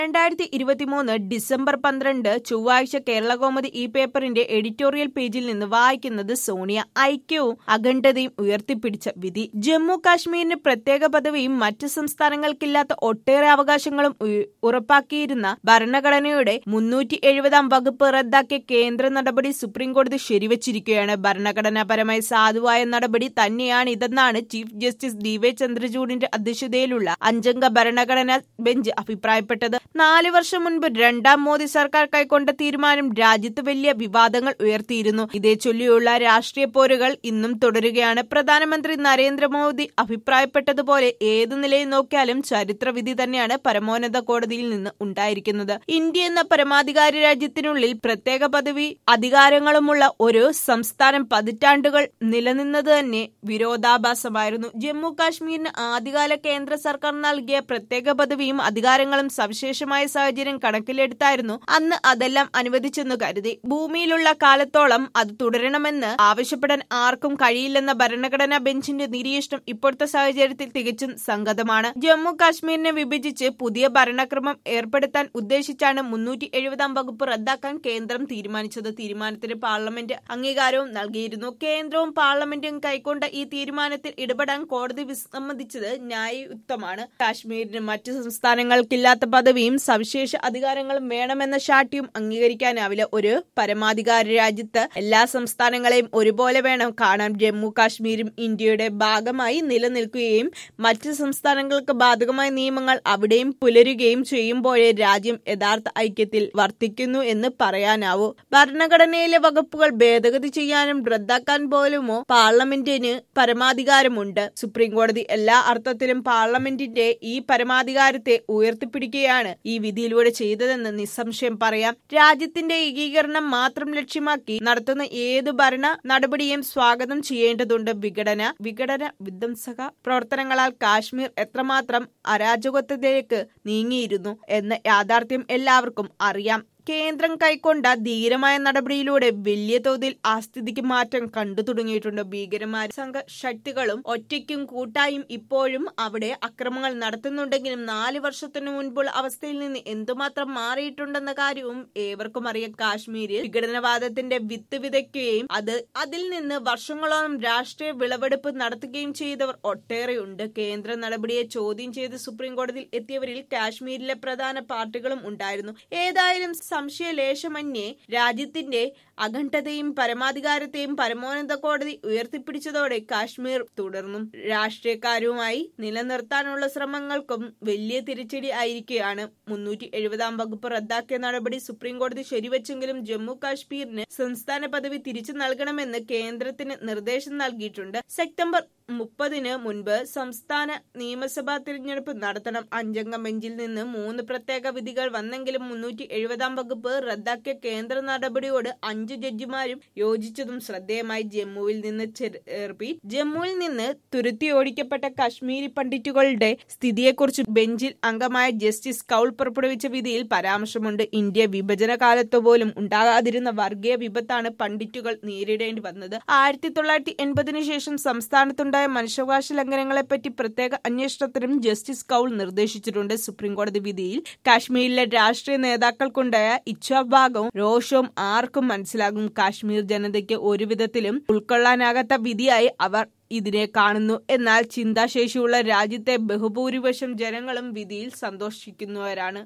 രണ്ടായിരത്തി ഇരുപത്തിമൂന്ന് ഡിസംബർ പന്ത്രണ്ട് ചൊവ്വാഴ്ച കേരളകൗമുദി ഈ പേപ്പറിന്റെ എഡിറ്റോറിയൽ പേജിൽ നിന്ന് വായിക്കുന്നത് സോണിയ ഐക്യവും അഖണ്ഡതയും ഉയർത്തിപ്പിടിച്ച വിധി ജമ്മു കാശ്മീരിന് പ്രത്യേക പദവിയും മറ്റ് സംസ്ഥാനങ്ങൾക്കില്ലാത്ത ഒട്ടേറെ അവകാശങ്ങളും ഉ- ഉറപ്പാക്കിയിരുന്ന ഭരണഘടനയുടെ മുന്നൂറ്റി എഴുപതാം വകുപ്പ് റദ്ദാക്കിയ കേന്ദ്ര നടപടി സുപ്രീംകോടതി ശരിവച്ചിരിക്കുകയാണ് ഭരണഘടനാപരമായി സാധുവായ നടപടി തന്നെയാണിതെന്നാണ് ചീഫ് ജസ്റ്റിസ് ഡി വൈ ചന്ദ്രചൂഡിന്റെ അധ്യക്ഷതയിലുള്ള അഞ്ചംഗ ഭരണഘടനാ ബെഞ്ച് അഭിപ്രായപ്പെട്ടത് നാല് വർഷം മുൻപ് രണ്ടാം മോദി സർക്കാർ കൈക്കൊണ്ട തീരുമാനം രാജ്യത്ത് വലിയ വിവാദങ്ങൾ ഉയർത്തിയിരുന്നു ഇതേ ചൊല്ലിയുള്ള രാഷ്ട്രീയ പോരുകൾ ഇന്നും തുടരുകയാണ് പ്രധാനമന്ത്രി നരേന്ദ്രമോദി അഭിപ്രായപ്പെട്ടതുപോലെ ഏതു നിലയിൽ നോക്കിയാലും ചരിത്രവിധി തന്നെയാണ് പരമോന്നത കോടതിയിൽ നിന്ന് ഉണ്ടായിരിക്കുന്നത് ഇന്ത്യ എന്ന പരമാധികാര രാജ്യത്തിനുള്ളിൽ പ്രത്യേക പദവി അധികാരങ്ങളുമുള്ള ഒരു സംസ്ഥാനം പതിറ്റാണ്ടുകൾ നിലനിന്നത് തന്നെ വിരോധാഭാസമായിരുന്നു ജമ്മു കാശ്മീരിന് ആദ്യകാല കേന്ദ്ര സർക്കാർ നൽകിയ പ്രത്യേക പദവിയും അധികാരങ്ങളും സവിശേഷമായ സാഹചര്യം കണക്കിലെടുത്തായിരുന്നു അന്ന് അതെല്ലാം അനുവദിച്ചെന്നു കരുതി ഭൂമിയിലുള്ള കാലത്തോളം അത് തുടരണമെന്ന് ആവശ്യപ്പെടാൻ ആർക്കും കഴിയില്ലെന്ന ഭരണഘടനാ ബെഞ്ചിന്റെ നിരീക്ഷണം ഇപ്പോഴത്തെ സാഹചര്യത്തിൽ തികച്ചും സംഗതമാണ് ജമ്മു കാശ്മീരിനെ വിഭജിച്ച് പുതിയ ഭരണക്രമം ഏർപ്പെടുത്താൻ ഉദ്ദേശിച്ചാണ് മുന്നൂറ്റി എഴുപതാം വകുപ്പ് റദ്ദാക്കാൻ കേന്ദ്രം തീരുമാനിച്ചത് തീരുമാനത്തിന് പാർലമെന്റ് അംഗീകാരവും നൽകിയിരുന്നു കേന്ദ്രവും പാർലമെന്റും കൈക്കൊണ്ട ഈ തീരുമാനത്തിൽ ഇടപെടാൻ കോടതി വിസമ്മതിച്ചത് ന്യായയുക്തമാണ് കാശ്മീരിന് മറ്റു സംസ്ഥാനങ്ങൾക്കില്ലാത്ത പദവിയും സവിശേഷ അധികാരങ്ങളും വേണമെന്ന ശാഠ്യം അംഗീകരിക്കാനാവില്ല ഒരു പരമാധികാര രാജ്യത്ത് എല്ലാ സംസ്ഥാനങ്ങളെയും ഒരുപോലെ വേണം കാണാൻ ജമ്മു കാശ്മീരും ഇന്ത്യയുടെ ഭാഗമായി നിലനിൽക്കുകയും മറ്റ് സംസ്ഥാനങ്ങൾക്ക് ബാധകമായ നിയമങ്ങൾ അവിടെയും പുലരുകയും ചെയ്യുമ്പോഴേ രാജ്യം യഥാർത്ഥ ഐക്യത്തിൽ വർത്തിക്കുന്നു എന്ന് പറയാനാവൂ ഭരണഘടനയിലെ വകുപ്പുകൾ ഭേദഗതി ചെയ്യാനും റദ്ദാക്കാൻ പോലുമോ പാർലമെന്റിന് പരമാധികാരമുണ്ട് സുപ്രീം കോടതി എല്ലാ അർത്ഥത്തിലും പാർലമെന്റിന്റെ ഈ പരമാധികാരത്തെ ഉയർത്തിപ്പിടിക്കുകയാണ് ഈ വിധിയിലൂടെ ചെയ്തതെന്ന് നിസ്സംശയം പറയാം രാജ്യത്തിന്റെ ഏകീകരണം മാത്രം ലക്ഷ്യമാക്കി നടത്തുന്ന ഏതു ഭരണ നടപടിയും സ്വാഗതം ചെയ്യേണ്ടതുണ്ട് വിഘടന വിഘടന വിധ്വംസക പ്രവർത്തനങ്ങളാൽ കാശ്മീർ എത്രമാത്രം അരാജകത്വത്തിലേക്ക് നീങ്ങിയിരുന്നു എന്ന യാഥാർത്ഥ്യം എല്ലാവർക്കും അറിയാം കേന്ദ്രം കൈക്കൊണ്ട ധീരമായ നടപടിയിലൂടെ വലിയ തോതിൽ ആ സ്ഥിതിക്ക് മാറ്റം കണ്ടു തുടങ്ങിയിട്ടുണ്ട് ഭീകരമായ സംഘ ശക്തികളും ഒറ്റയ്ക്കും കൂട്ടായും ഇപ്പോഴും അവിടെ അക്രമങ്ങൾ നടത്തുന്നുണ്ടെങ്കിലും നാല് വർഷത്തിനു മുൻപുള്ള അവസ്ഥയിൽ നിന്ന് എന്തുമാത്രം മാറിയിട്ടുണ്ടെന്ന കാര്യവും ഏവർക്കും അറിയാം കാശ്മീരിൽ വിഘടനവാദത്തിന്റെ വിത്ത് വിതയ്ക്കുകയും അത് അതിൽ നിന്ന് വർഷങ്ങളോളം രാഷ്ട്രീയ വിളവെടുപ്പ് നടത്തുകയും ചെയ്തവർ ഒട്ടേറെയുണ്ട് കേന്ദ്ര നടപടിയെ ചോദ്യം ചെയ്ത് സുപ്രീം കോടതിയിൽ എത്തിയവരിൽ കാശ്മീരിലെ പ്രധാന പാർട്ടികളും ഉണ്ടായിരുന്നു ഏതായാലും സംശയലേശമന്യേ രാജ്യത്തിന്റെ അഖണ്ഡതയും പരമാധികാരത്തെയും പരമോന്നത കോടതി ഉയർത്തിപ്പിടിച്ചതോടെ കാശ്മീർ തുടർന്നും രാഷ്ട്രീയക്കാരുമായി നിലനിർത്താനുള്ള ശ്രമങ്ങൾക്കും വലിയ തിരിച്ചടി ആയിരിക്കുകയാണ് മുന്നൂറ്റി എഴുപതാം വകുപ്പ് റദ്ദാക്കിയ നടപടി സുപ്രീം കോടതി ശരിവെച്ചെങ്കിലും ജമ്മു കാശ്മീരിന് സംസ്ഥാന പദവി തിരിച്ചു നൽകണമെന്ന് കേന്ദ്രത്തിന് നിർദ്ദേശം നൽകിയിട്ടുണ്ട് സെപ്റ്റംബർ മുപ്പതിന് മുൻപ് സംസ്ഥാന നിയമസഭാ തിരഞ്ഞെടുപ്പ് നടത്തണം അഞ്ചംഗ ബെഞ്ചിൽ നിന്ന് മൂന്ന് പ്രത്യേക വിധികൾ വന്നെങ്കിലും മുന്നൂറ്റി എഴുപതാം വകുപ്പ് റദ്ദാക്കിയ കേന്ദ്ര നടപടിയോട് അഞ്ച് ജഡ്ജിമാരും യോജിച്ചതും ശ്രദ്ധേയമായി ജമ്മുവിൽ നിന്ന് ചേർപ്പി ജമ്മുവിൽ നിന്ന് തുരുത്തി ഓടിക്കപ്പെട്ട കാശ്മീരി പണ്ഡിറ്റുകളുടെ സ്ഥിതിയെക്കുറിച്ച് ബെഞ്ചിൽ അംഗമായ ജസ്റ്റിസ് കൌൾ പുറപ്പെടുവിച്ച വിധിയിൽ പരാമർശമുണ്ട് ഇന്ത്യ വിഭജന കാലത്ത് പോലും ഉണ്ടാകാതിരുന്ന വർഗീയ വിപത്താണ് പണ്ഡിറ്റുകൾ നേരിടേണ്ടി വന്നത് ആയിരത്തി തൊള്ളായിരത്തി എൺപതിനു ശേഷം സംസ്ഥാനത്തുണ്ടായ മനുഷ്യാവകാശ ലംഘനങ്ങളെപ്പറ്റി പ്രത്യേക അന്വേഷണത്തിനും ജസ്റ്റിസ് കൌൾ നിർദ്ദേശിച്ചിട്ടുണ്ട് സുപ്രീംകോടതി വിധിയിൽ കാശ്മീരിലെ രാഷ്ട്രീയ നേതാക്കൾക്കുണ്ടായ ഇച്ഛാഭാഗവും രോഷവും ആർക്കും മനസ്സിലാകും കാശ്മീർ ജനതയ്ക്ക് ഒരു വിധത്തിലും ഉൾക്കൊള്ളാനാകാത്ത വിധിയായി അവർ ഇതിനെ കാണുന്നു എന്നാൽ ചിന്താശേഷിയുള്ള രാജ്യത്തെ ബഹുഭൂരിപക്ഷം ജനങ്ങളും വിധിയിൽ സന്തോഷിക്കുന്നവരാണ്